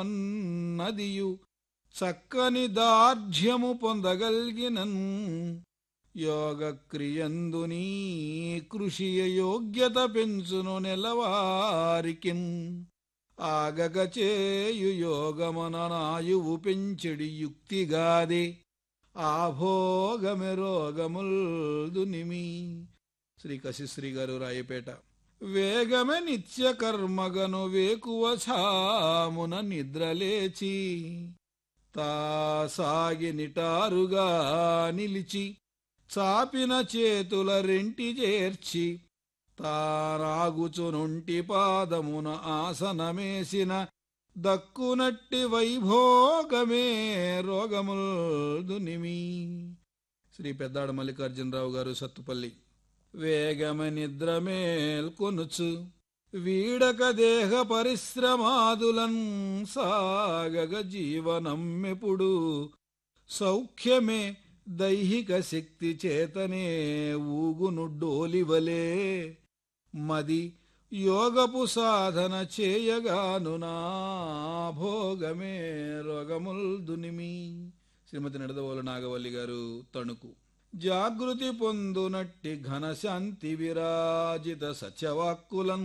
నదియు చక్కని దార్ఢ్యము పొందగలిగినన్ యోగ క్రియందునీ కృషి యోగ్యత పెంచును నెలవారికిన్ ఆగగ చేయు యోగమననాయువు పెంచెడి యుక్తిగాదే ఆభోగమె రోగముల్దునిమి శ్రీ కశిశ్రీ గారు రాయపేట వేగమే నిత్య కర్మగను వేకువ ఛామున నిద్రలేచి తా సాగి నిటారుగా నిలిచి చాపిన చేతుల రెంటి చేర్చి తానాగుచునుంటి పాదమున ఆసనమేసిన దక్కునట్టి వైభోగమే రోగముల్ దునిమి శ్రీ పెద్దాడ మల్లికార్జునరావు గారు సత్తుపల్లి వేగమ నిద్ర మేల్కొనుచు వీడక దేహ పరిశ్రమాదులన్ సాగగ జీవనమ్మెప్పుడు సౌఖ్యమే దైహిక శక్తి చేతనే ఊగును డోలివలే మది యోగపు సాధన చేయగాను నా భోగమే రోగముల్ దునిమి శ్రీమతి నడదవోలు నాగవల్లి గారు తణుకు జాగృతి పొందునట్టి ఘనశాంతి విరాజిత సత్యవాక్కులం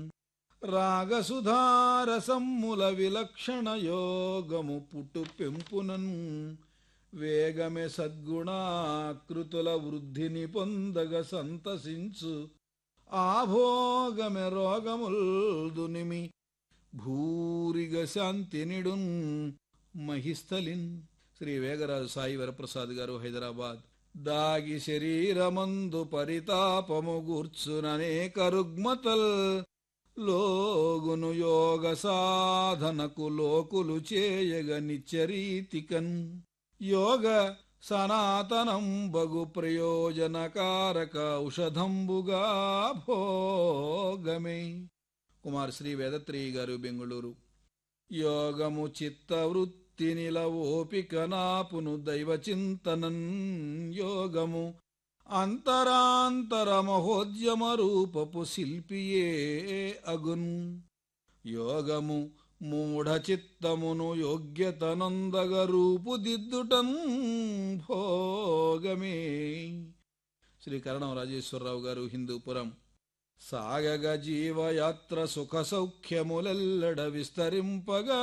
రాగసుధారసమ్ముల విలక్షణ యోగము పుట్టు పెంపునన్ వేగమే సద్గుణాకృతుల వృద్ధిని పొందగ సంతసించు ఆభోగమె రోగముల్ దునిమి భూరిగ శాంతినిడున్ మహిస్థలిన్ శ్రీ వేగరాజు సాయి వరప్రసాద్ గారు హైదరాబాద్ దాగి శరీరమందు పరితాపము గూర్చుననేక రుగ్మతల్ లోగును యోగ సాధనకు లోకులు చేయగ నిత్యరీతికన్ యోగ సనాతనం బగు ప్రయోజనకారక ఔషధంబుగా భోగమే కుమార్ శ్రీ వేదత్రి గారు బెంగుళూరు యోగము చిత్త వృత్తినిల ఓపిక నాపును దైవ చింతనన్ యోగము అంతరాంతర మహోద్యమ రూపపు శిల్పియే అగున్ యోగము మూఢ చిత్తమును యోగ్యతనందగ రూపుదిద్దుటం భోగమే శ్రీ కరణం రాజేశ్వరరావు గారు హిందూపురం సాగగ జీవయాత్ర సుఖ సౌఖ్యములెల్లడ విస్తరింపగా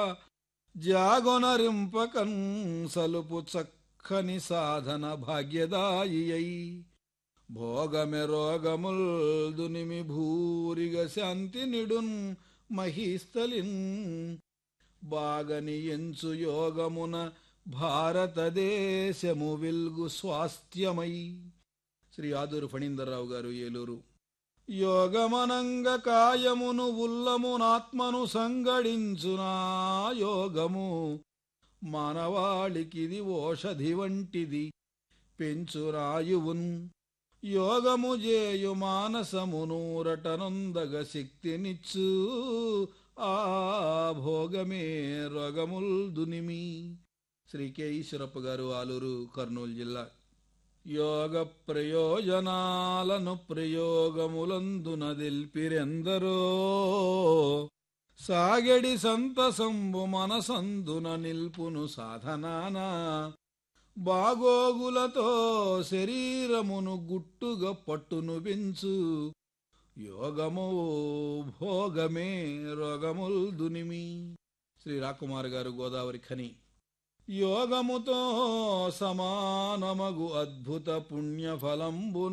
జాగొనరింపకన్ సలుపు చక్కని సాధన భాగ్యదాయి భోగమె రోగముల్ దునిమి భూరిగ శాంతి నిడున్ మహీస్థలిన్ బాగని ఎంచు యోగమున భారతదేశము విల్గు స్వాస్థ్యమై శ్రీ ఆదూరు ఫణీందర్రావు గారు ఏలూరు యోగమనంగ కాయమును ఉల్లమునాత్మను సంగడించునా యోగము మానవాళికిది ఓషధి వంటిది పెంచురాయువున్ యోగము జేయు మానసమునూరటనొందగ శక్తినిచ్చు ఆ భోగమే రోగముల్ దునిమి శ్రీ కె ఈశ్వరప్ప గారు ఆలూరు కర్నూలు జిల్లా యోగ ప్రయోజనాలను ప్రయోగములందున దెల్పిరెందరో సాగడి సంతసంబు మనసందున నిల్పును సాధనానా బాగోగులతో శరీరమును గుట్టుగా పట్టును పెంచు యోగము భోగమే రోగముల్ దునిమి శ్రీ రాకుమార్ గారు గోదావరి ఖని యోగముతో సమానమగు అద్భుత పుణ్యఫలంబున